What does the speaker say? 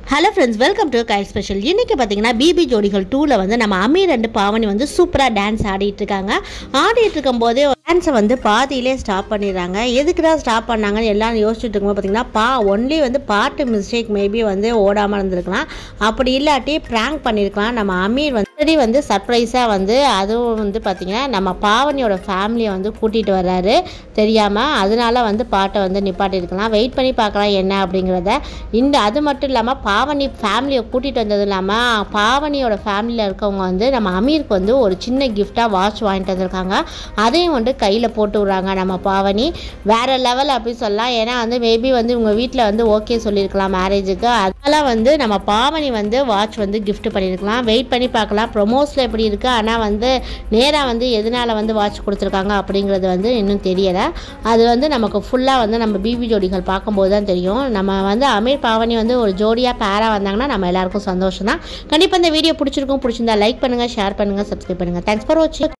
hello friends welcome to கைல் special இன்றைக்கி பார்த்தீங்கன்னா பிபி ஜோடிகள் டூவில் வந்து நம்ம அமீர் ரெண்டு பாவனி வந்து சூப்பராக டான்ஸ் ஆடிட்டு இருக்காங்க ஆடிட்டு இருக்கும்போதே டான்ஸை வந்து பாதியிலே ஸ்டாப் பண்ணிடுறாங்க எதுக்குடா ஸ்டாப் பண்ணாங்கன்னு எல்லாரும் யோசிச்சுட்டு இருக்கும்போது பார்த்தீங்கன்னா பா ஒன்லி வந்து பாட்டு மிஸ்டேக் மேபி வந்து ஓடாமல் இருந்திருக்கலாம் அப்படி இல்லாட்டி ப்ராங்க் பண்ணியிருக்கலாம் நம்ம அமீர் வந்து already வந்து சர்ப்ரைஸாக வந்து அதுவும் வந்து பார்த்திங்கன்னா நம்ம பாவனியோட ஃபேமிலியை வந்து கூட்டிகிட்டு வர்றாரு தெரியாமல் அதனால வந்து பாட்டை வந்து நிப்பாட்டியிருக்கலாம் வெயிட் பண்ணி பார்க்கலாம் என்ன அப்படிங்கிறத இந்த அது மட்டும் இல்லாமல் பாவனி ஃபேமிலியை கூட்டிகிட்டு வந்தது இல்லாமல் பாவனியோட ஃபேமிலியில் இருக்கவங்க வந்து நம்ம அமீருக்கு வந்து ஒரு சின்ன கிஃப்டாக வாட்ச் வாங்கிட்டு வந்திருக்காங்க அதையும் வந்து கையில் போட்டு விட்றாங்க நம்ம பாவனி வேறு லெவல் அப்படி சொல்லலாம் ஏன்னா வந்து மேபி வந்து இவங்க வீட்டில் வந்து ஓகே சொல்லியிருக்கலாம் மேரேஜுக்கு அதனால் வந்து நம்ம பாவனி வந்து வாட்ச் வந்து gift பண்ணியிருக்கலாம் வெயிட் பண்ணி பார்க்கலாம் ப்ரொமோஸில் எப்படி இருக்குது ஆனால் வந்து நேராக வந்து எதனால் வந்து வாட்ச் கொடுத்துருக்காங்க அப்படிங்கிறது வந்து இன்னும் தெரியலை அது வந்து நமக்கு ஃபுல்லாக வந்து நம்ம பிபி ஜோடிகள் பார்க்கும்போது தான் தெரியும் நம்ம வந்து அமீர் பாவனி வந்து ஒரு ஜோடியாக பேராக வந்தாங்கன்னா நம்ம எல்லாருக்கும் சந்தோஷம் தான் கண்டிப்பாக இந்த வீடியோ பிடிச்சிருக்கும் பிடிச்சிருந்தா லைக் பண்ணுங்கள் ஷேர் பண்ணுங்கள் சப்ஸ்கிரைப் பண்ணுங்கள் தேங்க்ஸ் ஃபார் வாட்சிங்